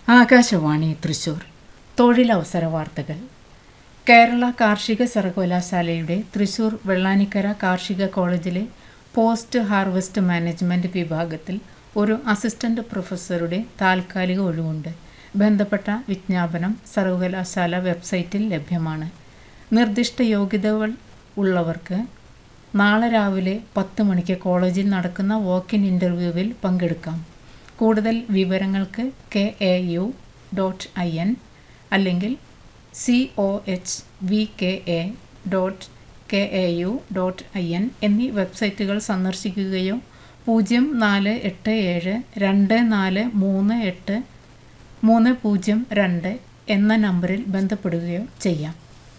ആകാശവാണി തൃശൂർ തൊഴിലവസര വാർത്തകൾ കേരള കാർഷിക സർവകലാശാലയുടെ തൃശൂർ വെള്ളാനിക്കര കാർഷിക കോളേജിലെ പോസ്റ്റ് ഹാർവസ്റ്റ് മാനേജ്മെൻറ്റ് വിഭാഗത്തിൽ ഒരു അസിസ്റ്റന്റ് പ്രൊഫസറുടെ താൽക്കാലിക ഒഴിവുണ്ട് ബന്ധപ്പെട്ട വിജ്ഞാപനം സർവകലാശാല വെബ്സൈറ്റിൽ ലഭ്യമാണ് നിർദ്ദിഷ്ട യോഗ്യതകൾ ഉള്ളവർക്ക് നാളെ രാവിലെ പത്ത് മണിക്ക് കോളേജിൽ നടക്കുന്ന വോക്ക് ഇൻ ഇൻ്റർവ്യൂവിൽ പങ്കെടുക്കാം കൂടുതൽ വിവരങ്ങൾക്ക് K A U dot I N അല്ലെങ്കിൽ C O H V K A dot K A U dot I N എന്നീ വെബ്സൈറ്റുകൾ സന്ദർശിക്കുകയോ പൂജ്യം നാല് എട്ട് ഏഴ് രണ്ട് നാല് മൂന്ന് എട്ട് മൂന്ന് പൂജ്യം രണ്ട് എന്ന നമ്പറിൽ ബന്ധപ്പെടുകയോ ചെയ്യാം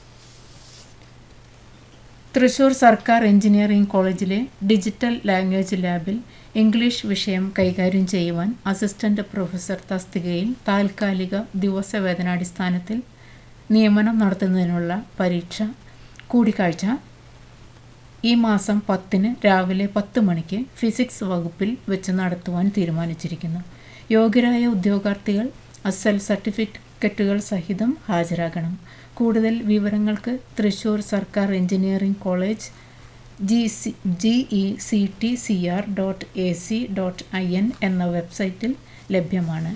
തൃശൂർ സർക്കാർ എഞ്ചിനീയറിംഗ് കോളേജിലെ ഡിജിറ്റൽ ലാംഗ്വേജ് ലാബിൽ ഇംഗ്ലീഷ് വിഷയം കൈകാര്യം ചെയ്യുവാൻ അസിസ്റ്റന്റ് പ്രൊഫസർ തസ്തികയിൽ താൽക്കാലിക ദിവസവേതനാടിസ്ഥാനത്തിൽ നിയമനം നടത്തുന്നതിനുള്ള പരീക്ഷ കൂടിക്കാഴ്ച ഈ മാസം പത്തിന് രാവിലെ പത്ത് മണിക്ക് ഫിസിക്സ് വകുപ്പിൽ വെച്ച് നടത്തുവാൻ തീരുമാനിച്ചിരിക്കുന്നു യോഗ്യരായ ഉദ്യോഗാർത്ഥികൾ അസൽ സർട്ടിഫിക്കറ്റുകൾ സഹിതം ഹാജരാകണം കൂടുതൽ വിവരങ്ങൾക്ക് തൃശൂർ സർക്കാർ engineering college G C G E C T C R dot A C dot I N എന്ന വെബ്സൈറ്റിൽ ലഭ്യമാണ്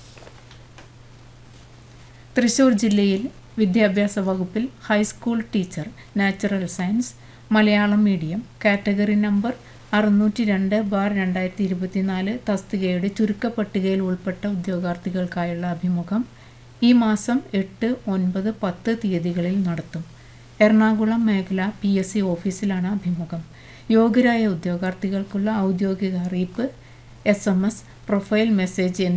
തൃശൂർ ജില്ലയിൽ വിദ്യാഭ്യാസ വകുപ്പിൽ high school teacher natural science Malayalam medium category number അറുന്നൂറ്റി രണ്ട് ബാർ രണ്ടായിരത്തി ഇരുപത്തിനാല് തസ്തികയുടെ ചുരുക്കപ്പട്ടികയിൽ ഉൾപ്പെട്ട ഉദ്യോഗാർത്ഥികൾക്കായുള്ള അഭിമുഖം ഈ മാസം എട്ട് ഒൻപത് പത്ത് തീയതികളിൽ നടത്തും എറണാകുളം മേഖല പി എസ് സി ഓഫീസിലാണ് അഭിമുഖം യോഗ്യരായ ഉദ്യോഗാർത്ഥികൾക്കുള്ള ഔദ്യോഗിക അറിയിപ്പ് S M S profile message